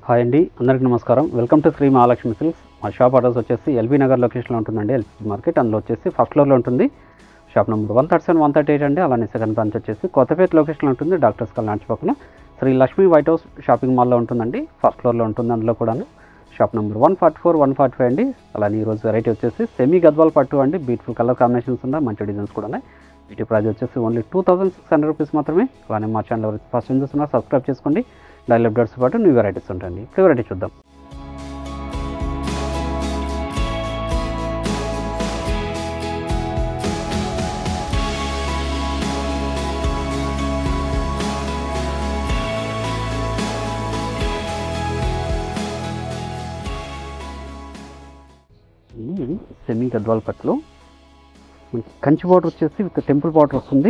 Hi అండి అందరికీ నమస్కారం welcome to Shri Mahalakshmi Silks మా షాప్ అడ్రస్ వచ్చేసి ఎల్బీ నగర్ లొకేషన్లో ఉంటుందండి ఎల్పీ మార్కెట్ అందులో వచ్చేసి ఫస్ట్ ఫ్లోర్లో ఉంటుంది shop number one thirty seven one thirty eight అండి అలానే సెకండ్ బ్రాంచ్ వచ్చేసి కొత్తపేట లొకేషన్లో ఉంటుంది డాక్టర్స్ కళ్యాణ్ పక్కన Shri Lakshmi White House shopping మాల్లో ఉంటుందండి ఫస్ట్ ఫ్లోర్లో ఉంటుంది అందులో కూడాను shop number one forty four one forty five అండి అలానే ఈరోజు వెరైటీ వచ్చేసి సెమీ గద్వాల్ పట్టు అండి బ్యూటిఫుల్ కలర్ కాంబినేషన్స్ ఉన్నాయి మంచి డిజైన్స్ కూడా ఉన్నాయి వీటి ప్రైస్ వచ్చేసి only two thousand six hundred rupees మాత్రమే అలానే మా ఛానల్ ఎవరైతే ఫస్ట్ టైం చూస్తున్నా సబ్స్క్రైబ్ చేసుకోండి డైలీ అప్డేట్స్ పాటు న్యూ వెరైటీస్ ఉంటాయండి ఇప్పుడు వెరైటీ చూద్దాం ఇది సెమీ గద్వాల్ పట్టులో మనకి కంచి బార్డర్ వచ్చేసి విత్ టెంపుల్ బార్డర్ వస్తుంది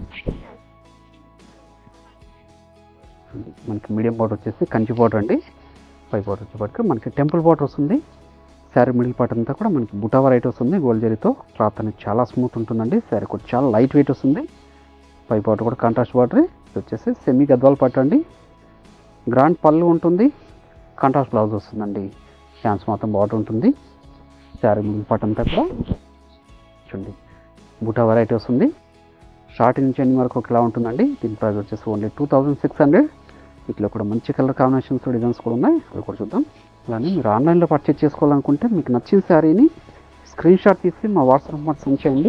మనకి మీడియం బార్డర్ వచ్చేసి కంచి బార్డర్ అండి పై బార్డర్ వచ్చేప్పటికి మనకి టెంపుల్ బార్డర్ వస్తుంది శారీ మిడిల్ పార్ట్ అంతా కూడా మనకి బుటా వెరైటీ వస్తుంది గోల్డ్ జరీతో క్లాత్ అనేది చాలా స్మూత్ ఉంటుందండి శారీ కూడా చాలా లైట్ వెయిట్ వస్తుంది పై బార్డర్ కూడా కాంట్రాస్ట్ బార్డర్ ఇది వచ్చేసి సెమీ గద్వాల్ పట్టు అండి గ్రాండ్ పళ్ళు ఉంటుంది కాంట్రాస్ట్ బ్లౌజ్ వస్తుందండి హ్యాండ్స్ మాత్రం బార్డర్ ఉంటుంది శారీ మిడిల్ పార్ట్ అంతా కూడా చూడండి బుటా వెరైటీ వస్తుంది స్టార్టింగ్ నుంచి ఎన్ని వరకు ఒకలా ఉంటుందండి దీని ప్రైస్ వచ్చేసి only two thousand six hundred వీటిలో కూడా మంచి కలర్ కాంబినేషన్స్ డిజైన్స్ కూడా ఉన్నాయి అవి కూడా చూద్దాం అలానే మీరు ఆన్లైన్లో పర్చేజ్ చేసుకోవాలనుకుంటే మీకు నచ్చిన శారీని స్క్రీన్ షాట్ తీసి మా వాట్సాప్ నెంబర్ సెండ్ చేయండి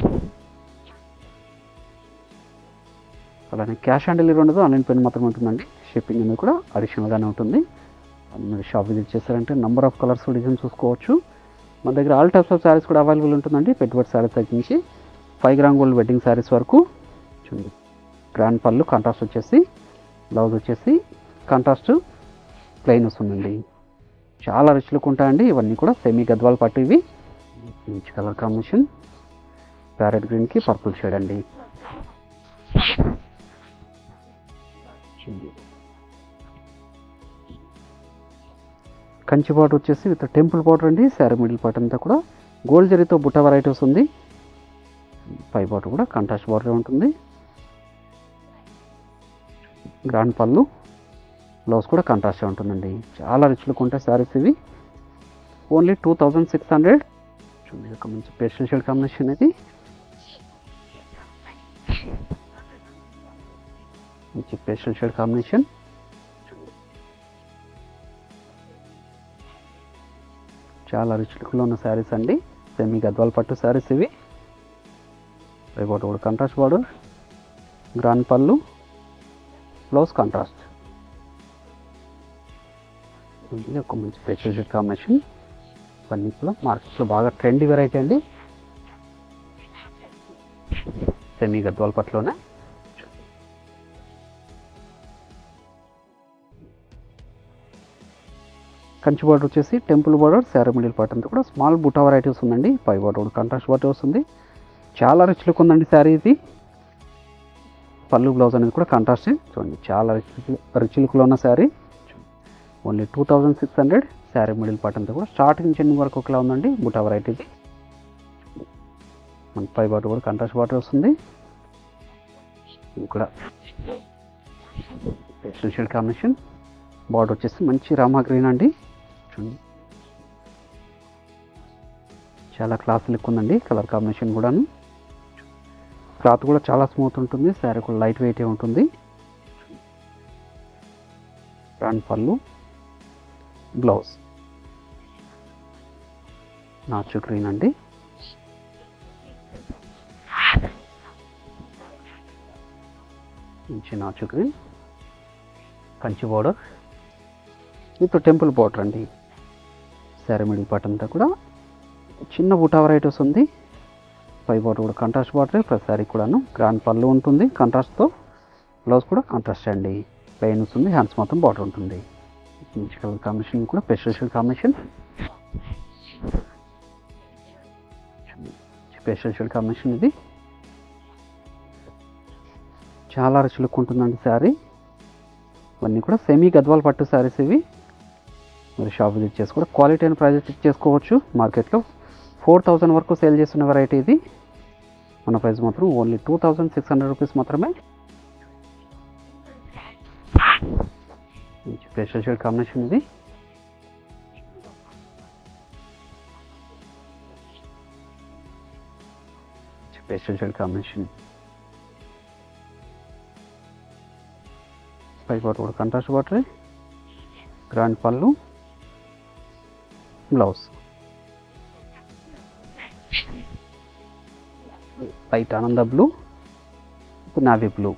అలానే క్యాష్ ఆన్ డెలివరీ ఉండదు ఆన్లైన్ పేమెంట్ మాత్రమే ఉంటుందండి షిప్పింగ్ అనేది కూడా అడిషనల్గానే ఉంటుంది మీరు షాప్ విజిట్ చేశారంటే నంబర్ ఆఫ్ కలర్స్ డిజైన్ చూసుకోవచ్చు మన దగ్గర ఆల్ టైప్స్ ఆఫ్ శారీస్ కూడా అవైలబుల్ ఉంటుందండి పెట్టుబడి శారీస్ తగ్గించి five gram gold wedding saris వరకు చూడండి గ్రాండ్ పళ్ళు కాంట్రాస్ట్ వచ్చేసి బ్లౌజ్ వచ్చేసి కాంట్రాస్ట్ ప్లెయిన్ వస్తుందండి చాలా రిచ్ లుక్ ఉంటాయండి ఇవన్నీ కూడా సెమీ గద్వాల్ పట్టు ఇవి మంచి కలర్ కాంబినేషన్ ప్యారెట్ గ్రీన్కి పర్పుల్ షేడ్ అండి చూడండి. కంచి బార్డర్ వచ్చేసి విత్ టెంపుల్ బార్డర్ అండి శారీ మిడిల్ పార్ట్ అంతా కూడా గోల్డ్ జరీతో బుట్ట వెరైటీ వస్తుంది పై బార్డర్ కూడా కంట్రాస్ట్ బార్డర్ ఉంటుంది గ్రాండ్ పళ్ళు బ్లౌజ్ కూడా కాంట్రాస్ట్ ఉంటుందండి చాలా రిచ్ లుక్ ఉంటాయి శారీస్ ఇవి only two thousand six hundred చూడండి ఒక మంచి పేస్టల్ షేడ్ కాంబినేషన్ ఇది మంచి పేస్టల్ షేడ్ కాంబినేషన్ చాలా రిచ్ లుక్లో ఉన్న శారీస్ అండి సెమీ గద్వాల్ పట్టు శారీస్ ఇవి రేపటి కూడా కాంట్రాస్ట్ బార్డర్ గ్రాండ్ పళ్ళు బ్లౌజ్ కాంట్రాస్ట్ ఇది ఒక మంచి స్పెషల్ షేడ్ కాంబినేషన్ ఇవన్నీ కూడా మార్కెట్లో బాగా ట్రెండీ వెరైటీ అండి సెమీ గద్వాల్ పట్టులోనే కంచి బార్డర్ వచ్చేసి temple border sari middle part అంతా కూడా స్మాల్ బుటా వెరైటీస్ ఉందండి పై బార్డర్ కూడా కాంట్రాస్ట్ బార్డర్ వస్తుంది చాలా రిచ్ లుక్ ఉందండి శారీ ఇది పళ్ళు బ్లౌజ్ అనేది కూడా కాంట్రాస్ట్ చూడండి చాలా రిచ్ రిచ్ లుక్లో ఉన్న sari only two thousand six hundred sari middle part అంతా కూడా స్టార్టింగ్ నుంచి ఎండింగ్ వరకు ఒకలా ఉందండి బుటా వెరైటీది మన పై బార్డర్ కూడా కాంట్రాస్ట్ బార్డర్ వస్తుంది ఇది కూడా పేస్టల్ షేడ్ కాంబినేషన్ బార్డర్ వచ్చేసి మంచి రామా గ్రీన్ అండి చూడండి చాలా క్లాస్ లుక్ ఉందండి కలర్ కాంబినేషన్ కూడాను క్లాత్ కూడా చాలా స్మూత్ ఉంటుంది శారీ కూడా లైట్ వెయిట్ ఉంటుంది ఫ్రంట్ పళ్ళు బ్లౌజ్ నాచు గ్రీన్ అండి మంచి నాచు green Kanchi border with temple border అండి శారీ మిడిల్ పార్ట్ అంతా కూడా చిన్న బుటా వెరైటీస్ ఉంది పై బార్డర్ కూడా కాంట్రాస్ట్ బార్డర్ ప్లస్ శారీ కూడాను గ్రాండ్ పళ్ళు ఉంటుంది కాంట్రాస్ట్తో బ్లౌజ్ కూడా కాంట్రాస్ట్ అండి ప్లెయిన్ వస్తుంది హ్యాండ్స్ మొత్తం బార్డర్ ఉంటుంది మంచి కలర్ కాంబినేషన్ కూడా special combination special shade combination ఇది చాలా రిచ్ లుక్ ఉంటుందండి శారీ ఇవన్నీ కూడా సెమీ గద్వాల్ పట్టు శారీస్ ఇవి మీరు షాప్ విజిట్ చేసి కూడా క్వాలిటీ అండ్ ప్రైజెస్ చెక్ చేసుకోవచ్చు మార్కెట్లో ఫోర్ థౌజండ్ వరకు సేల్ చేస్తున్న వెరైటీ ఇది మన ప్రైస్ మాత్రం only two thousand six hundred rupees మాత్రమే మంచి పేస్టల్ షేడ్ కాంబినేషన్ ఇది పేస్టల్ షేడ్ కాంబినేషన్ పై పాటు కూడా కంట్రాస్ట్ బాటర్ గ్రాండ్ పళ్ళు బ్లౌజ్ లైట్ ఆనంద బ్లూ నావీ బ్లూ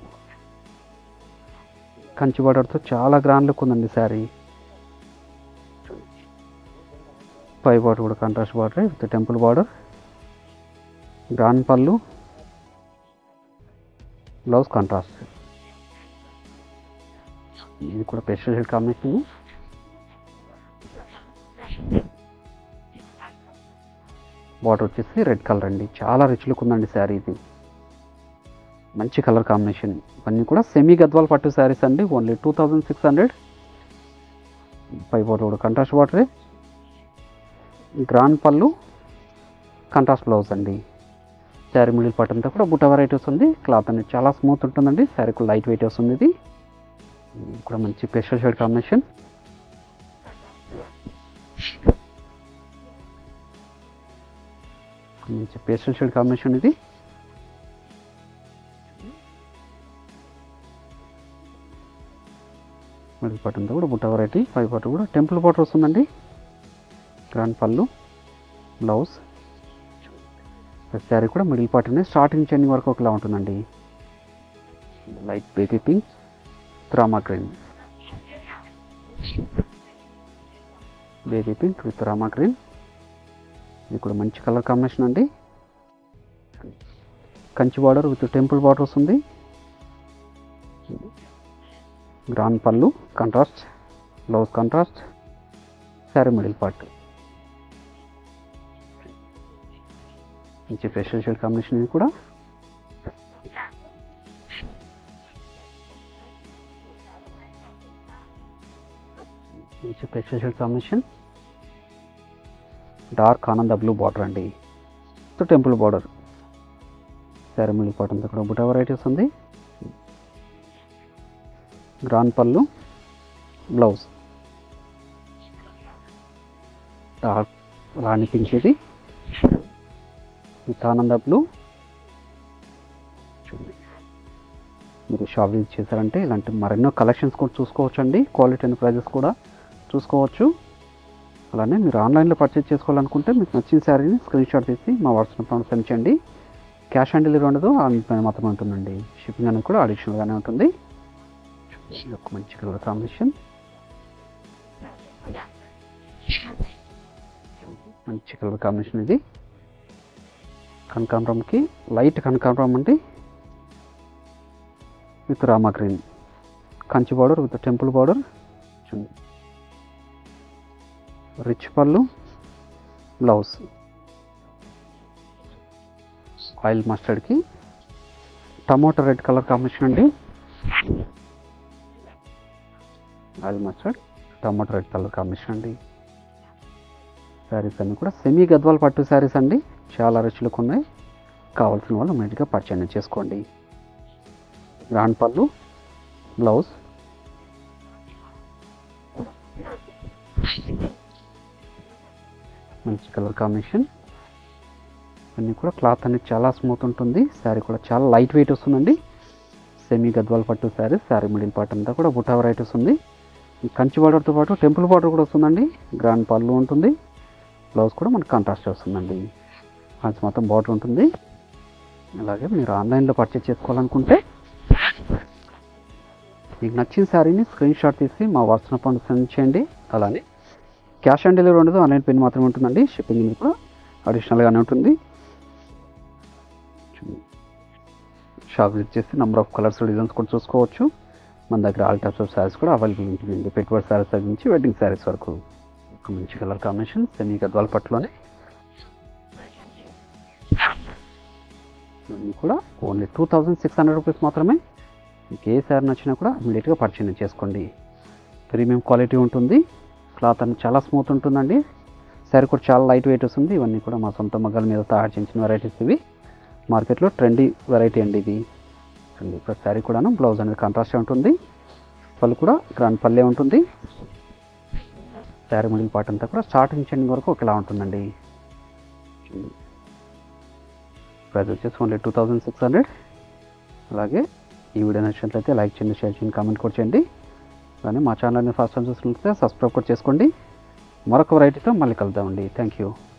కంచి బార్డర్తో చాలా గ్రాండ్ లుక్ ఉందండి శారీ పై బార్డర్ కూడా contrast border with temple border grand పళ్ళు బ్లౌజ్ కాంట్రాస్ట్ ఇది కూడా పెస్టల్ షేడ్ కాంబినేషన్ బార్డర్ వచ్చేసి రెడ్ కలర్ అండి చాలా రిచ్ లుక్ ఉందండి శారీ ఇది మంచి కలర్ కాంబినేషన్ ఇవన్నీ కూడా సెమీ గద్వాల్ పట్టు శారీస్ అండి only two thousand six hundred పై బార్డర్ కూడా కంట్రాస్ట్ బార్డరే గ్రాండ్ పళ్ళు కంట్రాస్ట్ బ్లౌజ్ అండి శారీ మిడిల్ పార్ట్ అంతా కూడా బుట్ట వెరైటీ వస్తుంది క్లాత్ అనేది చాలా స్మూత్ ఉంటుందండి శారీకి లైట్ వెయిట్ వస్తుంది ఇది ఇది కూడా మంచి పెస్టల్ షేడ్ కాంబినేషన్ మంచి పేస్టల్ షేడ్ కాంబినేషన్ ఇది మిడిల్ పార్ట్ అంతా కూడా బుట్ట వెరైటీ పై పార్ట్ కూడా టెంపుల్ బాటర్ వస్తుందండి గ్రాండ్ పళ్ళు బ్లౌజ్ శారీ కూడా మిడిల్ పార్ట్ అనేది స్టార్టింగ్ నుంచి ఎండింగ్ వరకు ఒకలా ఉంటుందండి లైట్ బేబీ పింక్ రామా గ్రీన్ బేబీ పింక్ విత్ రామా గ్రీన్ ఇది కూడా మంచి కలర్ కాంబినేషన్ అండి Kanchi border with temple border వస్తుంది గ్రాండ్ పళ్ళు contrast blouse contrast sari middle part మంచి స్పెషల్ షేడ్ కాంబినేషన్ ఇది కూడా మంచి స్పెషల్ షేడ్ కాంబినేషన్ డార్క్ ఆనంద బ్లూ బార్డర్ అండి temple border sari middle part అంతా కూడా బుటా వెరైటీస్ ఉంది గ్రాండ్ పళ్ళు బ్లౌజ్ డార్క్ రాణి పింక్ ఇది విత్ ఆనంద బ్లూ చూడండి మీరు షాప్ విజిట్ చేశారంటే ఇలాంటి మరెన్నో కలెక్షన్స్ కూడా చూసుకోవచ్చు అండి క్వాలిటీ అండ్ ప్రైజెస్ కూడా చూసుకోవచ్చు అలానే మీరు ఆన్లైన్లో పర్చేజ్ చేసుకోవాలనుకుంటే మీకు నచ్చిన శారీని స్క్రీన్ షాట్ తీసి మా వాట్సాప్ నెంబర్ సెండ్ చేయండి క్యాష్ ఆన్ డెలివరీ ఉండదు ఆన్లైన్ మాత్రమే ఉంటుందండి షిప్పింగ్ అనేది కూడా అడిషనల్గానే ఉంటుంది ఇది ఒక మంచి కలర్ కాంబినేషన్ మంచి కలర్ కాంబినేషన్ ఇది కనకాంబరంకి లైట్ కనకాంబరం అండి విత్ రామా green Kanchi border with temple border చూడండి రిచ్ పళ్ళు బ్లౌజ్ ఆయిల్ మస్టర్డ్కి టమాటో రెడ్ కలర్ కాంబినేషన్ అండి oil mustard tomato red colour combination అండి శారీస్ అన్నీ కూడా సెమీ గద్వాల్ పట్టు శారీస్ అండి చాలా రిచ్ లుక్ ఉన్నాయి కావాల్సిన వాళ్ళు ఇమీడియట్గా పర్చేజ్ చేసుకోండి గ్రాండ్ పళ్ళు బ్లౌజ్ మంచి కలర్ కాంబినేషన్ అన్నీ కూడా క్లాత్ అనేది చాలా స్మూత్ ఉంటుంది శారీ కూడా చాలా లైట్ వెయిట్ వస్తుందండి సెమీ గద్వాల్ పట్టు శారీ శారీ మిడిల్ పార్ట్ అంతా కూడా బుటా వెరైటీస్ ఉంది ఈ కంచి బార్డర్తో పాటు టెంపుల్ బార్డర్ కూడా వస్తుందండి గ్రాండ్ పళ్ళు ఉంటుంది బ్లౌజ్ కూడా మనకు కాంట్రాస్ట్ వస్తుందండి అది మొత్తం బార్డర్ ఉంటుంది అలాగే మీరు ఆన్లైన్లో పర్చేస్ చేసుకోవాలనుకుంటే మీకు నచ్చిన శారీని స్క్రీన్ షాట్ తీసి మా వాట్సాప్ పండు సెండ్ చేయండి అలానే క్యాష్ ఆన్ డెలివరీ ఉండదు ఆన్లైన్ పేమెంట్ మాత్రమే ఉంటుందండి షిప్పింగ్ కూడా అడిషనల్గానే ఉంటుంది షాప్ విజిట్ చేసి నెంబర్ ఆఫ్ కలర్స్ డిజైన్స్ కూడా చూసుకోవచ్చు మన దగ్గర ఆల్ టైప్స్ ఆఫ్ శారీస్ కూడా అవైలబుల్ ఉంటుందండి పెట్టుబడి శారీస్ దగ్గర నుంచి వెడ్డింగ్ శారీస్ వరకు ఒక మంచి కలర్ కాంబినేషన్ సెమీ గద్వాల పట్టులోనే ఇవన్నీ కూడా only two thousand six hundred rupees మాత్రమే మీకు ఏ శారీ నచ్చినా కూడా ఇమీడియట్గా పర్చేజ్ చేసుకోండి ప్రీమియం క్వాలిటీ ఉంటుంది క్లాత్ అనేది చాలా స్మూత్ ఉంటుందండి శారీ కూడా చాలా లైట్ వెయిట్ వస్తుంది ఇవన్నీ కూడా మా సొంత మగ్గాల మీద తయారు చేసిన వెరైటీస్ ఇవి మార్కెట్లో ట్రెండీ వెరైటీ అండి ఇది చూడండి ఇప్పుడు శారీ కూడాను బ్లౌజ్ అనేది కాంట్రాస్ట్ ఉంటుంది పళ్ళు కూడా గ్రాండ్ పల్లె ఉంటుంది శారీ మిడిల్ పార్ట్ అంతా కూడా స్టార్టింగ్ చెండింగ్ వరకు ఒకలా ఉంటుందండి ప్రైస్ వచ్చేసి only two thousand six hundred అలాగే ఈ వీడియో నచ్చినట్లయితే లైక్ చేయండి షేర్ చేయండి కామెంట్ కూడా చేయండి అలానే మా ఛానల్ని ఫస్ట్ టైం చూసినట్లయితే సబ్స్క్రైబ్ కూడా చేసుకోండి మరొక వెరైటీతో మళ్ళీ కలుద్దామండి థ్యాంక్ యూ